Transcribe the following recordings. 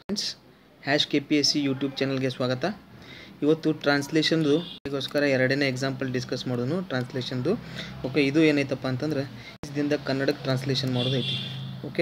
friends hash K P S C YouTube ಚಾನಲ್ಗೆ ಸ್ವಾಗತ ಇವತ್ತು ಟ್ರಾನ್ಸ್ಲೇಷನ್ದು ಗೋಸ್ಕರ ಎರಡನೇ ಎಕ್ಸಾಂಪಲ್ ಡಿಸ್ಕಸ್ ಮಾಡೋನು ಟ್ರಾನ್ಸ್ಲೇಷನ್ದು ಓಕೆ ಇದು ಏನೈತಪ್ಪ ಅಂತಂದ್ರೆ ಇಂಗ್ಲೀಷ್ದಿಂದ ಕನ್ನಡಕ್ಕೆ ಟ್ರಾನ್ಸ್ಲೇಷನ್ ಮಾಡೋದೈತಿ ಓಕೆ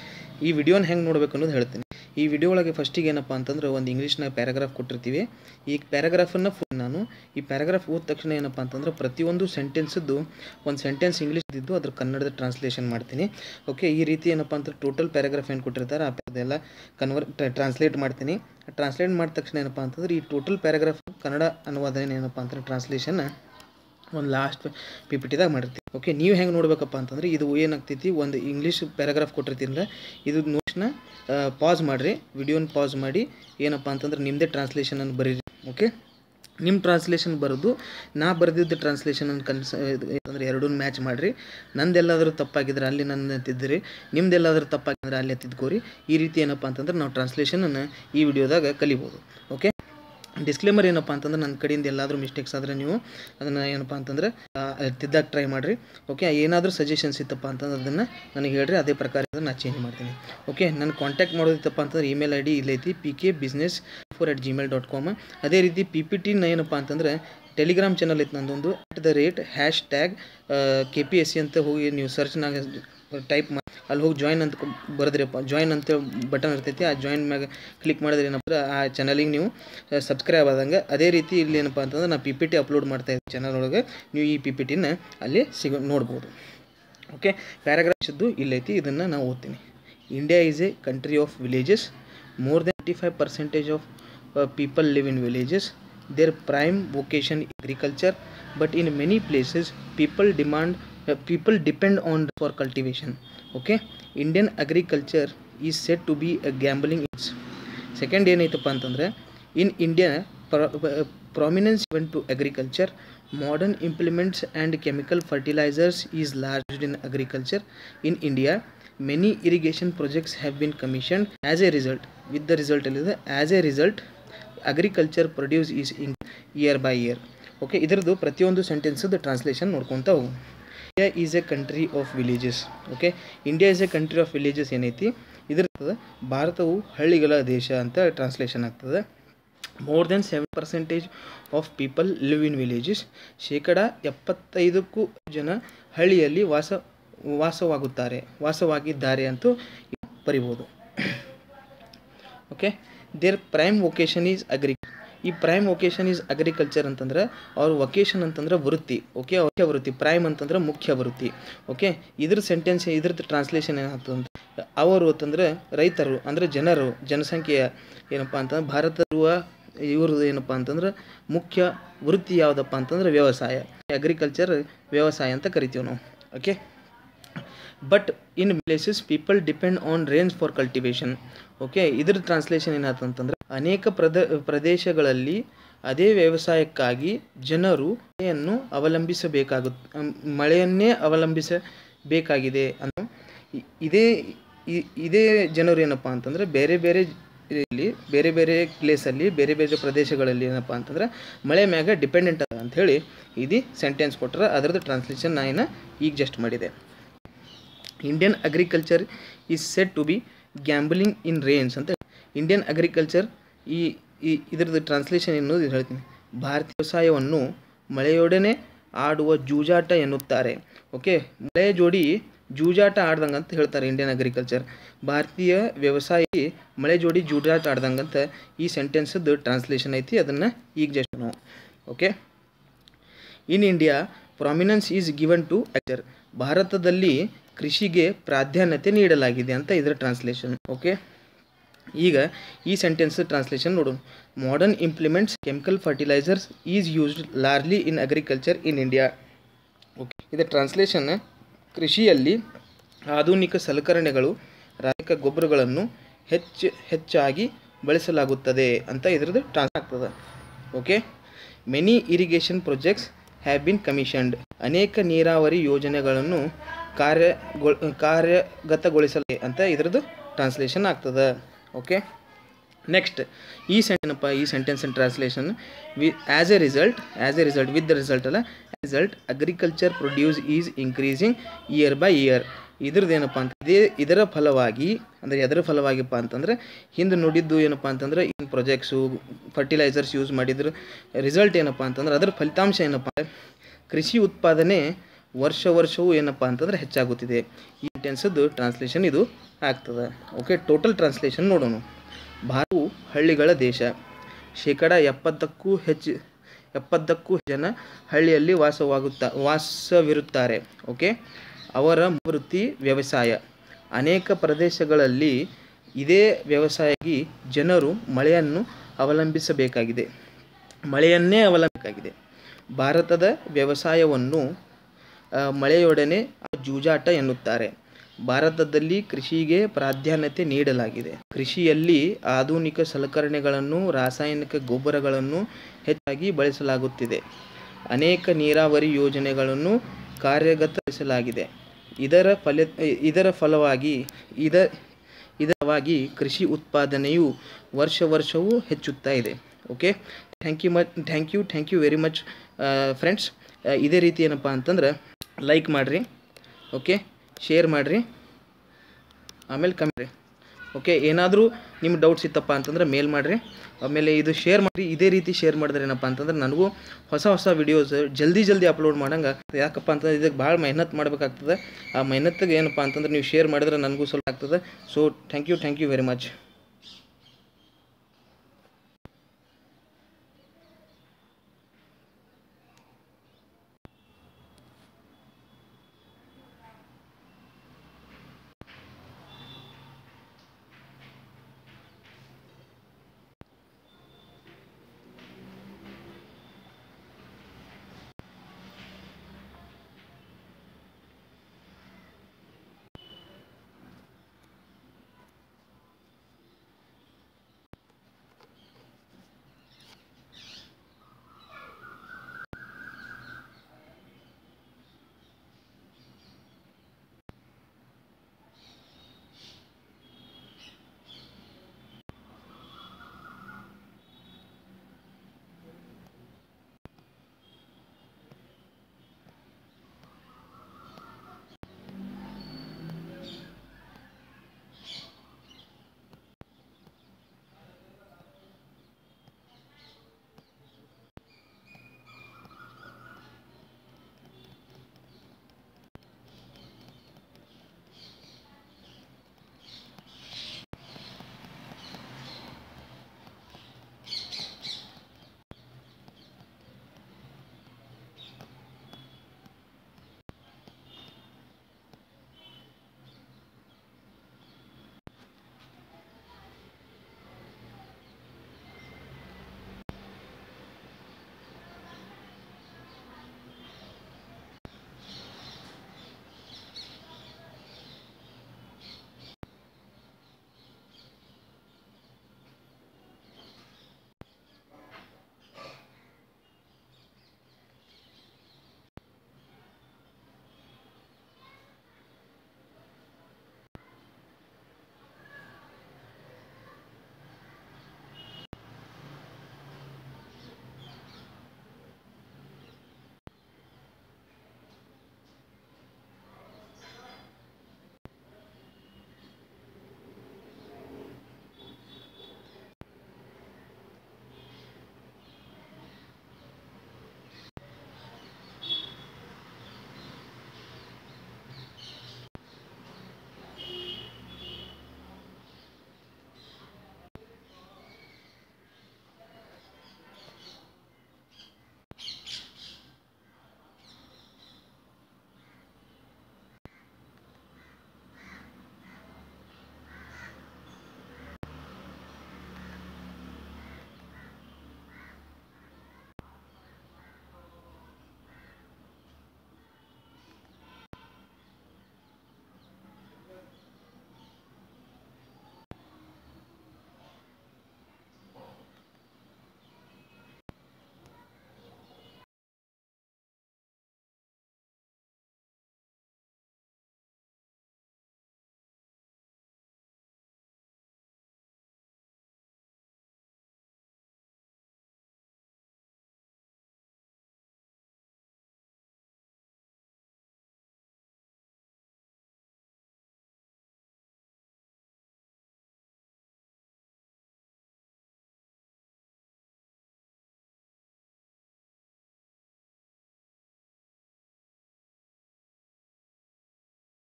ಈ ವಿಡಿಯೋನ ಹೆಂಗೆ ನೋಡ್ಬೇಕು ಅನ್ನೋದು ಹೇಳ್ತೀನಿ ಈ ವಿಡಿಯೋ ಒಳಗೆ ಫಸ್ಟಿಗೆ ಏನಪ್ಪ ಅಂತಂದ್ರೆ ಒಂದು ಇಂಗ್ಲೀಷ್ನ ಪ್ಯಾರಾಗ್ರಾಫ್ ಕೊಟ್ಟಿರ್ತೀವಿ ಈ ಪ್ಯಾರಾಗ್ರಾಫನ್ನು ನಾನು ಈ ಪ್ಯಾರಾಗ್ರಾಫ್ ಓದ ತಕ್ಷಣ ಏನಪ್ಪ ಅಂತಂದ್ರೆ ಪ್ರತಿಯೊಂದು ಸೆಂಟೆನ್ಸದ್ದು ಒಂದು ಸೆಂಟೆನ್ಸ್ ಇಂಗ್ಲೀಷ್ ಇದ್ದು ಅದ್ರ ಕನ್ನಡದ ಟ್ರಾನ್ಸ್ಲೇಷನ್ ಮಾಡ್ತೀನಿ ಓಕೆ ಈ ರೀತಿ ಏನಪ್ಪ ಅಂದ್ರೆ ಟೋಟಲ್ ಪ್ಯಾರಾಗ್ರಾಫ್ ಏನು ಕೊಟ್ಟಿರ್ತಾರೆ ಆ ಅದೆಲ್ಲ ಕನ್ವರ್ ಟ್ರಾನ್ಸ್ಲೇಟ್ ಮಾಡ್ತೀನಿ ಟ್ರಾನ್ಸ್ಲೇಟ್ ಮಾಡಿದ ತಕ್ಷಣ ಏನಪ್ಪ ಅಂತಂದ್ರೆ ಈ ಟೋಟಲ್ ಪ್ಯಾರಾಗ್ರಾಫ್ ಕನ್ನಡ ಅನುವಾದ ಏನಪ್ಪ ಅಂತಂದ್ರೆ ಟ್ರಾನ್ಸ್ಲೇಷನ್ ಒಂದು ಲಾಸ್ಟ್ ಪಿ ಪಿ ಟಿದಾಗ ಮಾಡಿರ್ತೀವಿ ಓಕೆ ನೀವು ಹೆಂಗೆ ನೋಡ್ಬೇಕಪ್ಪ ಅಂತಂದ್ರೆ ಇದು ಏನಾಗ್ತೈತಿ ಒಂದು ಇಂಗ್ಲೀಷ್ ಪ್ಯಾರಾಗ್ರಾಫ್ ಕೊಟ್ಟಿರ್ತೀನಲ್ಲ ಇದು ನೋಟ್ಸ್ನ ಪಾಸ್ ಮಾಡಿರಿ ವಿಡಿಯೋನ ಪಾಸ್ ಮಾಡಿ ಏನಪ್ಪ ಅಂತಂದ್ರೆ ನಿಮ್ಮದೇ ಟ್ರಾನ್ಸ್ಲೇಷನನ್ನು ಬರೀರಿ ಓಕೆ ನಿಮ್ಮ ಟ್ರಾನ್ಸ್ಲೇಷನ್ ಬರೋದು ನಾ ಬರೆದಿದ್ದ ಟ್ರಾನ್ಸ್ಲೇಷನನ್ನು ಕನ್ಸ ಅಂದರೆ ಎರಡೂ ಮ್ಯಾಚ್ ಮಾಡಿರಿ ನಂದೆಲ್ಲಾದರೂ ತಪ್ಪಾಗಿದ್ರೆ ಅಲ್ಲಿ ನನ್ನ ಎತ್ತಿದ್ರಿ ನಿಮ್ದೆಲ್ಲಾದರೂ ತಪ್ಪಾಗಿದ್ರೆ ಅಲ್ಲಿ ಎತ್ತಿದ್ಕೋರಿ ಈ ರೀತಿ ಏನಪ್ಪ ಅಂತಂದ್ರೆ ನಾವು ಟ್ರಾನ್ಸ್ಲೇಷನನ್ನು ಈ ವಿಡಿಯೋದಾಗ ಕಲಿಬೋದು ಓಕೆ ಡಿಸ್ಕ್ಲೇಮರ್ ಏನಪ್ಪ ಅಂತಂದ್ರೆ ನನ್ನ ಕಡೆಯಿಂದ ಎಲ್ಲಾದರೂ ಮಿಸ್ಟೇಕ್ಸ್ ಆದರೆ ನೀವು ಅದನ್ನು ಏನಪ್ಪ ಅಂತಂದ್ರೆ ತಿದ್ದಕ್ಕೆ ಟ್ರೈ ಮಾಡಿರಿ ಓಕೆ ಏನಾದರೂ ಸಜೆಷನ್ಸ್ ಇತ್ತಪ್ಪ ಅಂತಂದ್ರೆ ಅದನ್ನು ನನಗೆ ಹೇಳ್ರಿ ಅದೇ ಪ್ರಕಾರ ಅದನ್ನು ನಾನು ಚೇಂಜ್ ಮಾಡ್ತೀನಿ ಓಕೆ ನನ್ನ ಕಾಂಟ್ಯಾಕ್ಟ್ ಮಾಡೋದಿತ್ತಪ್ಪ ಅಂತಂದ್ರೆ ಇಮೇಲ್ ಐ ಡಿ ಇಲ್ಲೈತಿ P K business four at Gmail dot com ಅದೇ ರೀತಿ ಪಿ ಪಿ ಟಿನ ಏನಪ್ಪ ಅಂತಂದ್ರೆ ಟೆಲಿಗ್ರಾಮ್ ಚಾನಲ್ ಇತ್ತು ನಂದೊಂದು at the rate hash tag K P S C ಅಂತ ಹೋಗಿ ನೀವು ಸರ್ಚ್ನಾಗ ಟೈಪ್ ಮಾಡಿ ಅಲ್ಲಿ ಹೋಗಿ ಜಾಯ್ನ್ ಅಂತ ಬರೆದ್ರಪ್ಪ ಜಾಯ್ನ್ ಅಂತ ಬಟನ್ ಇರ್ತೈತಿ ಆ ಜಾಯ್ನ್ ಮ್ಯಾಗ ಕ್ಲಿಕ್ ಮಾಡಿದ್ರೆ ಏನಪ್ಪ ಆ ಚಾನಲಿಗೆ ನೀವು ಸಬ್ಸ್ಕ್ರೈಬ್ ಆದಂಗೆ ಅದೇ ರೀತಿ ಇಲ್ಲಿ ಏನಪ್ಪ ಅಂತಂದ್ರೆ ನಾನು ಪಿ ಪಿ ಟಿ ಅಪ್ಲೋಡ್ ಮಾಡ್ತಾ ಇದ್ದೆ ಚಾನಲ್ ಒಳಗೆ ನೀವು ಈ ಪಿ ಪಿ ಟಿನ ಅಲ್ಲಿ ಸಿಗೋ ನೋಡ್ಬೋದು ಓಕೆ ಪ್ಯಾರಾಗ್ರಾಫ್ಸ್ದು ಇಲ್ಲೈತಿ ಇದನ್ನು ನಾನು ಓದ್ತೀನಿ India is a country of villages more than eighty five percentage of people live in villages their prime vocation is agriculture but in many places people demand uh, people depend on for cultivation okay indian agriculture is said to be a gambling second ಏನೈತಪ್ಪ ಅಂತಂದರೆ in India prominence even to agriculture modern implements and chemical fertilizers is large in agriculture in India many irrigation projects have been commissioned as a result with the result ಎಲ್ಲಿದೆ as a result agriculture produce is in year by year okay ಇದರದ್ದು ಪ್ರತಿಯೊಂದು ಸೆಂಟೆನ್ಸದ್ದು translation ನೋಡ್ಕೊತ ಹೋಗು India is a country of villages okay India is a country of villages ಏನೈತಿ ಇದ್ರ ಭಾರತವು ಹಳ್ಳಿಗಳ ದೇಶ ಅಂತ ಟ್ರಾನ್ಸ್ಲೇಷನ್ ಆಗ್ತದೆ more than seven percentage of people live in villages ಶೇಕಡ ಎಪ್ಪತ್ತೈದಕ್ಕೂ ಜನ ಹಳ್ಳಿಯಲ್ಲಿ ವಾಸ ವಾಸವಾಗುತ್ತಾರೆ ವಾಸವಾಗಿದ್ದಾರೆ ಅಂತೂ ಬರಿಬೋದು okay there prime vocation is agri ಈ ಪ್ರೈಮ್ ವೊಕೇಶನ್ ಈಸ್ ಅಗ್ರಿಕಲ್ಚರ್ ಅಂತಂದ್ರೆ ಅವ್ರ ವೊಕೇಶನ್ ಅಂತಂದ್ರೆ ವೃತ್ತಿ ಓಕೆ ಮುಖ್ಯ ವೃತ್ತಿ ಪ್ರೈಮ್ ಅಂತಂದ್ರೆ ಮುಖ್ಯ ವೃತ್ತಿ ಓಕೆ ಇದ್ರ ಸೆಂಟೆನ್ಸ್ ಇದ್ರದ್ದು ಟ್ರಾನ್ಸ್ಲೇಷನ್ ಏನಾಗ್ತದೆ ಅಂತ ಅವರು ಅಂತಂದ್ರೆ ರೈತರು ಅಂದರೆ ಜನರು ಜನಸಂಖ್ಯೆಯ ಏನಪ್ಪ ಅಂತಂದ್ರೆ ಭಾರತರುವ ಇವ್ರದ್ದು ಏನಪ್ಪ ಅಂತಂದ್ರೆ ಮುಖ್ಯ ವೃತ್ತಿ ಯಾವುದಪ್ಪ ಅಂತಂದ್ರೆ ವ್ಯವಸಾಯ ಅಗ್ರಿಕಲ್ಚರ್ ವ್ಯವಸಾಯ ಅಂತ ಕರಿತೀವಿ ನಾವು okay but in places people depend on range for cultivation okay ಇದ್ರ ಟ್ರಾನ್ಸ್ಲೇಷನ್ ಏನಾಯ್ತಂತಂದ್ರೆ ಅನೇಕ ಪ್ರದ ಪ್ರದೇಶಗಳಲ್ಲಿ ಅದೇ ವ್ಯವಸಾಯಕ್ಕಾಗಿ ಜನರು ಮಳೆಯನ್ನು ಅವಲಂಬಿಸಬೇಕಾಗುತ್ತೆ ಮಳೆಯನ್ನೇ ಅವಲಂಬಿಸಬೇಕಾಗಿದೆ ಅನ್ನೋ ಇದೇ ಇದೇ ಜನರು ಏನಪ್ಪ ಅಂತಂದರೆ ಬೇರೆ ಬೇರೆ ಇಲ್ಲಿ ಬೇರೆ ಬೇರೆ ಪ್ಲೇಸಲ್ಲಿ ಬೇರೆ ಬೇರೆ ಪ್ರದೇಶಗಳಲ್ಲಿ ಏನಪ್ಪ ಅಂತಂದ್ರೆ ಮಳೆ ಮ್ಯಾಗ ಡಿಪೆಂಡೆಂಟ್ ಅದ ಅಂಥೇಳಿ ಇದು ಸೆಂಟೆನ್ಸ್ ಕೊಟ್ಟರೆ ಅದರದ್ದು ಟ್ರಾನ್ಸ್ಲೇಷನ್ ನಾನು ಈಗ ಜಸ್ಟ್ ಮಾಡಿದೆ Indian agriculture is set to be gambling in rains ಅಂತ ಇಂಡಿಯನ್ ಅಗ್ರಿಕಲ್ಚರ್ ಈ ಈ ಇದರದ್ದು ಟ್ರಾನ್ಸ್ಲೇಷನ್ ಎನ್ನುವುದು ಹೇಳ್ತೀನಿ ಭಾರತೀಯ ವ್ಯವಸಾಯವನ್ನು ಮಳೆಯೊಡನೆ ಆಡುವ ಜೂಜಾಟ ಎನ್ನುತ್ತಾರೆ ಓಕೆ ಮಳೆ ಜೋಡಿ ಜೂಜಾಟ ಆಡ್ದಂಗೆ ಅಂತ ಹೇಳ್ತಾರೆ ಇಂಡಿಯನ್ ಅಗ್ರಿಕಲ್ಚರ್ ಭಾರತೀಯ ವ್ಯವಸಾಯಿ ಮಳೆ ಜೋಡಿ ಜೂಜಾಟ ಆಡ್ದಂಗೆ ಅಂತ ಈ ಸೆಂಟೆನ್ಸದ್ದು ಟ್ರಾನ್ಸ್ಲೇಷನ್ ಐತಿ ಅದನ್ನು ಈಗ ಜಸ್ಟ್ ನಾವು okay in India prominence is given to agriculture ಭಾರತದಲ್ಲಿ ಕೃಷಿಗೆ ಪ್ರಾಧಾನ್ಯತೆ ನೀಡಲಾಗಿದೆ ಅಂತ ಇದರ ಟ್ರಾನ್ಸ್ಲೇಷನ್ ಓಕೆ ಈಗ ಈ ಸೆಂಟೆನ್ಸ್ ಟ್ರಾನ್ಸ್ಲೇಷನ್ ನೋಡೋಣ modern implements chemical fertilizers is used largely in agriculture in India okay ಇದರ ಟ್ರಾನ್ಸ್ಲೇಷನ್ ಕೃಷಿಯಲ್ಲಿ ಆಧುನಿಕ ಸಲಕರಣೆಗಳು ರಾಸಾಯನಿಕ ಗೊಬ್ಬರಗಳನ್ನು ಹೆಚ್ಚು ಹೆಚ್ಚಾಗಿ ಬಳಸಲಾಗುತ್ತದೆ ಅಂತ ಇದರದ್ದು ಟ್ರಾನ್ಸ್ ಆಗ್ತದೆ okay many irrigation projects have been commissioned ಅನೇಕ ನೀರಾವರಿ ಯೋಜನೆಗಳನ್ನು ಕಾರ್ಯಗೊಳ ಕಾರ್ಯಗತಗೊಳಿಸಲೇ ಅಂತ ಇದರದ್ದು ಟ್ರಾನ್ಸ್ಲೇಷನ್ ಆಗ್ತದೆ ಓಕೆ ನೆಕ್ಸ್ಟ್ ಈ ಸೆಂಟೆನಪ್ಪ ಈ sentence translation we as a result as a result with the result ಅಲ್ಲ result agriculture produce is increasing year by year ಇದ್ರದ್ದು ಏನಪ್ಪ ಅಂತ ಇದೇ ಇದರ ಫಲವಾಗಿ ಅಂದರೆ ಎದರ ಫಲವಾಗಿಪ್ಪ ಅಂತಂದರೆ ಹಿಂದೆ ನೋಡಿದ್ದು ಏನಪ್ಪ ಅಂತಂದ್ರೆ ಇನ್ ಪ್ರಾಜೆಕ್ಟ್ಸು ಫರ್ಟಿಲೈಸರ್ಸ್ ಯೂಸ್ ಮಾಡಿದ್ರ ರಿಸಲ್ಟ್ ಏನಪ್ಪ ಅಂತಂದ್ರೆ ಅದರ ಫಲಿತಾಂಶ ಏನಪ್ಪ ಅಂದ್ರೆ ಕೃಷಿ ಉತ್ಪಾದನೆ ವರ್ಷ ವರ್ಷವೂ ಏನಪ್ಪ ಅಂತಂದ್ರೆ ಹೆಚ್ಚಾಗುತ್ತಿದೆ ಈ ಟೆನ್ಸದ್ದು ಟ್ರಾನ್ಸ್ಲೇಷನ್ ಇದು ಆಗ್ತದೆ ಓಕೆ ಟೋಟಲ್ ಟ್ರಾನ್ಸ್ಲೇಷನ್ ನೋಡೋಣ ಭಾರತವು ಹಳ್ಳಿಗಳ ದೇಶ ಶೇಕಡ ಎಪ್ಪತ್ತಕ್ಕೂ ಹೆಚ್ಚು ಎಪ್ಪತ್ತಕ್ಕೂ ಜನ ಹಳ್ಳಿಯಲ್ಲಿ ವಾಸವಾಗುತ್ತಾ ವಾಸವಿರುತ್ತಾರೆ ಓಕೆ ಅವರ ವೃತ್ತಿ ವ್ಯವಸಾಯ ಅನೇಕ ಪ್ರದೇಶಗಳಲ್ಲಿ ಇದೇ ವ್ಯವಸಾಯವಾಗಿ ಜನರು ಮಳೆಯನ್ನು ಅವಲಂಬಿಸಬೇಕಾಗಿದೆ ಮಳೆಯನ್ನೇ ಅವಲಂಬಿಸಬೇಕಾಗಿದೆ ಭಾರತದ ವ್ಯವಸಾಯವನ್ನು ಆ, ಮಳೆಯೊಡನೆ ಜೂಜಾಟ ಎನ್ನುತ್ತಾರೆ ಭಾರತದಲ್ಲಿ ಕೃಷಿಗೆ ಪ್ರಾಧಾನ್ಯತೆ ನೀಡಲಾಗಿದೆ ಕೃಷಿಯಲ್ಲಿ ಆಧುನಿಕ ಸಲಕರಣೆಗಳನ್ನು ರಾಸಾಯನಿಕ ಗೊಬ್ಬರಗಳನ್ನು ಹೆಚ್ಚಾಗಿ ಬಳಸಲಾಗುತ್ತಿದೆ ಅನೇಕ ನೀರಾವರಿ ಯೋಜನೆಗಳನ್ನು ಕಾರ್ಯಗತಗೊಳಿಸಲಾಗಿದೆ ಇದರ ಫಲ ಇದರ ಫಲವಾಗಿ ಇದ ಇದರವಾಗಿ ಕೃಷಿ ಉತ್ಪಾದನೆಯು ವರ್ಷ ವರ್ಷವೂ ಹೆಚ್ಚುತ್ತಾ ಇದೆ okay thank you much thank you thank you very much friends ಇದೇ ರೀತಿ ಏನಪ್ಪ ಅಂತಂದ್ರೆ ಲೈಕ್ ಮಾಡಿರಿ ಓಕೆ ಶೇರ್ ಮಾಡಿರಿ ಆಮೇಲೆ ಕಮ್ಮಿ ಓಕೆ ಏನಾದರೂ ನಿಮ್ಮ ಡೌಟ್ಸ್ ಇತ್ತಪ್ಪ ಅಂತಂದ್ರೆ ಮೇಲ್ ಮಾಡಿರಿ ಆಮೇಲೆ ಇದು ಶೇರ್ ಮಾಡಿ ಇದೇ ರೀತಿ ಶೇರ್ ಮಾಡಿದ್ರೆ ಏನಪ್ಪ ಅಂತಂದ್ರೆ ನನಗೂ ಹೊಸ ಹೊಸ ವಿಡಿಯೋಸ್ ಜಲ್ದಿ ಜಲ್ದಿ ಅಪ್ಲೋಡ್ ಮಾಡಂಗೆ ಯಾಕಪ್ಪ ಅಂತಂದ್ರೆ ಇದಕ್ಕೆ ಭಾಳ ಮೆಹನತ್ ಮಾಡಬೇಕಾಗ್ತದೆ ಆ ಮೆಹನತ್ತಿಗೆ ಏನಪ್ಪ ಅಂತಂದ್ರೆ ನೀವು ಶೇರ್ ಮಾಡಿದ್ರೆ ನನಗೂ ಸ್ವಲ್ಪ ಆಗ್ತದೆ so thank you thank you very much